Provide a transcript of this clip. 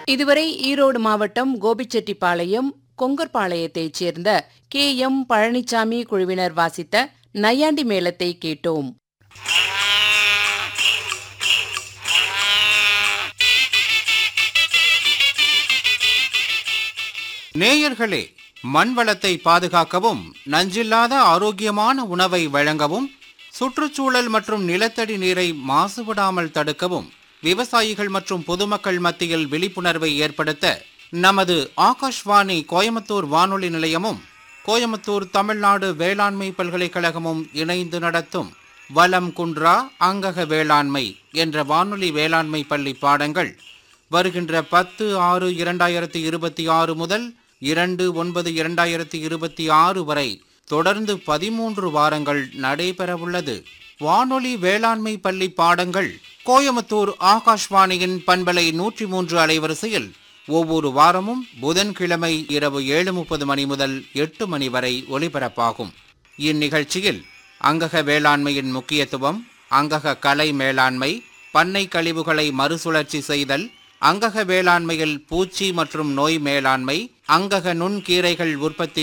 இதுவரை ஈரோடு மாவட்டம் கோபிச்செட்டிப்பாளையம் கொங்கர்பாளையத்தைச் சேர்ந்த கே எம் பழனிசாமி குழுவினர் வாசித்த நையாண்டி மேளத்தை கேட்டோம் நேயர்களே மண் வளத்தை பாதுகாக்கவும் நஞ்சில்லாத ஆரோக்கியமான உணவை வழங்கவும் சுற்றுச்சூழல் மற்றும் நிலத்தடி நீரை மாசுபடாமல் தடுக்கவும் விவசாயிகள் மற்றும் பொதுமக்கள் மத்தியில் விழிப்புணர்வை ஏற்படுத்த நமது ஆகாஷ்வாணி கோயம்புத்தூர் வானொலி நிலையமும் கோயம்புத்தூர் தமிழ்நாடு வேளாண்மை பல்கலைக்கழகமும் இணைந்து நடத்தும் வலம் குன்றா அங்கக வேளாண்மை என்ற வானொலி வேளாண்மை பள்ளி பாடங்கள் வருகின்ற பத்து ஆறு இரண்டாயிரத்தி இருபத்தி ஆறு முதல் இரண்டு ஒன்பது இரண்டாயிரத்தி இருபத்தி ஆறு வரை தொடர்ந்து பதிமூன்று வாரங்கள் நடைபெறவுள்ளது வானொலி வேளாண்மை பள்ளி பாடங்கள் கோயமுத்தூர் ஆகாஷ்வாணியின் பண்பலை நூற்றி மூன்று அலைவரிசையில் ஒவ்வொரு வாரமும் புதன்கிழமை இரவு ஏழு முப்பது மணி முதல் எட்டு மணி வரை ஒலிபரப்பாகும் இந்நிகழ்ச்சியில் அங்கக வேளாண்மையின் முக்கியத்துவம் அங்கக கலை மேலாண்மை பண்ணை கழிவுகளை மறுசுழற்சி செய்தல் அங்கக வேளாண்மையில் பூச்சி மற்றும் நோய் மேலாண்மை அங்கக நுண்கீரைகள் உற்பத்தி